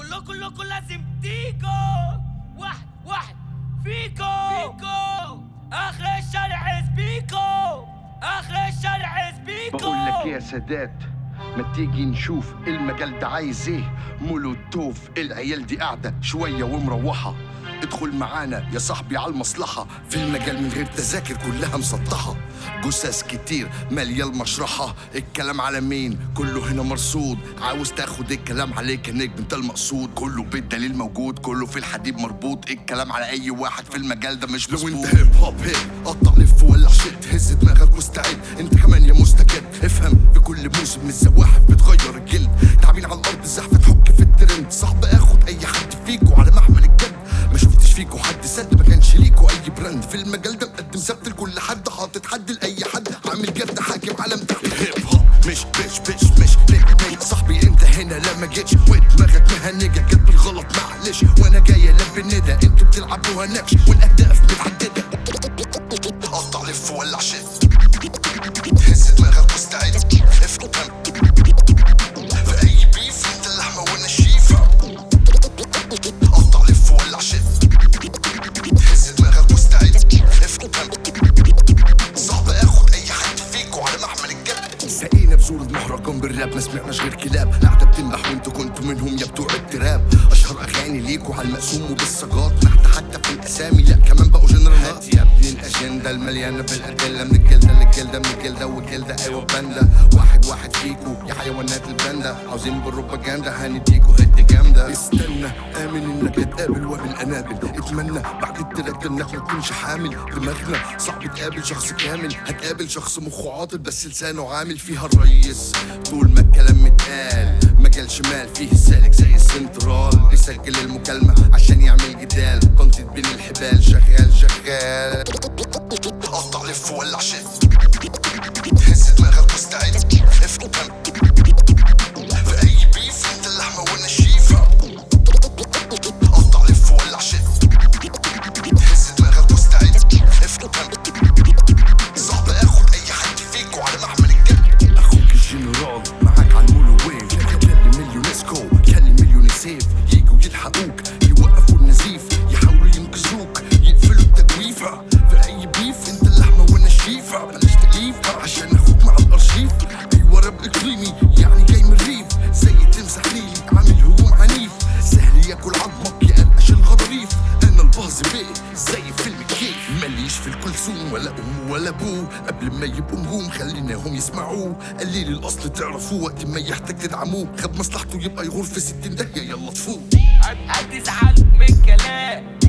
كله كلكم لازم تيجوا واحد واحد فيكو فيكو اخر الشارع سبيكو اخر الشارع سبيكو بقول لك يا سادات ما تيجي نشوف المجال ده عايز ايه مولوتوف العيال دي قاعدة شوية ومروحة ادخل معانا يا صاحبي على المصلحة في المجال من غير تذاكر كلها مسطحة جثث كتير مالية المشرحة الكلام على مين كله هنا مرصود عاوز تاخد الكلام عليك يا نجم انت المقصود كله بالدليل موجود كله في الحديد مربوط الكلام على اي واحد في المجال ده مش مظبوط لو انت هيب هوب هيب قطع لف ولع شت هز دماغك مستعد انت كمان يا مستجد افهم في كل موسم من الزواحف بتغير الجلد تعبين على الارض زحفة تحك في الترند صعب اخد اي حد فيكو على محمل الجد ما شفتش فيكو حد سد ما كانش ليكو اي براند في المجال ده مقدم سبت لكل حد حاطط حد لاي حد عامل جد حاكم علم تحت هيب هوب مش بيش بيش مش ليك ميت صاحبي انت هنا لما جيتش ودماغك مهنجة جت بالغلط معلش وانا جاي البي الندى انتوا بتلعبوها نكش والاهداف متعددة قطع لف ولع شت هز دماغك مستعد افهم في اي بيف انت اللحمة وانا الشيفة قطع لف ولع شت هز دماغك مستعد افهم صعب اخد اي حد فيكو على محمل الجد سقينا بزور المهرجان بالراب ما سمعناش غير كلاب قاعدة بتنبح وانتوا كنتوا منهم يا بتوع التراب اشهر اغاني ليكوا على المقسوم وبالسجات نحت حتى في الاسامي لا كمان بقوا جنرالات يا ابني الاجنده المليانه بالادله من الجلده للجلده من الجلده والجلده ايوه باندا واحد واحد فيكو يا حيوانات الباندا عاوزين بالروباجندا هنديكوا هد جامده استنى امن انك هتقابل وبالانابل اتمنى بعد التراك ده انك ما تكونش حامل دماغنا صعب تقابل شخص كامل هتقابل شخص مخه عاطل بس لسانه عامل فيها الريس طول ما الكلام متقال مجال شمال فيه سالك زي السنترال يسجل المكالمة عشان يعمل جدال تنطيط بين الحبال شغال شغال قطع لف ولع شت هز دماغك مستعد افهم في اي بيف انت اللحمة وانا الشيفة قطع لف ولع شت هز دماغك مستعد افهم صعب اخد اي حد فيكو على محمل الجد اخوك الجنرال معاك على المولو ويف كلم اليونسكو كلم اليونيسيف يجوا يلحقوك يوقفوا النزيف يحاولوا ينقذوك يقفلوا التجويفة في اي بيف انت اللحمة وانا الشيفة بلاش تأليف عشان اخوك مع الارشيف ايوه راب اقليمي يعني جاي من الريف زي تمسح ليلي عامل هجوم عنيف سهل ياكل عظمك يقلقش الغضاريف انا الباظ بيه زي فيلم كيف ماليش في الكلثوم ولا ام ولا ابوه قبل ما يبقوا نجوم خليناهم يسمعوه قليل الاصل تعرفوه وقت ما يحتاج تدعموه خد مصلحته يبقى يغور في ستين داهيه يلا طفوه هتزعل من كلام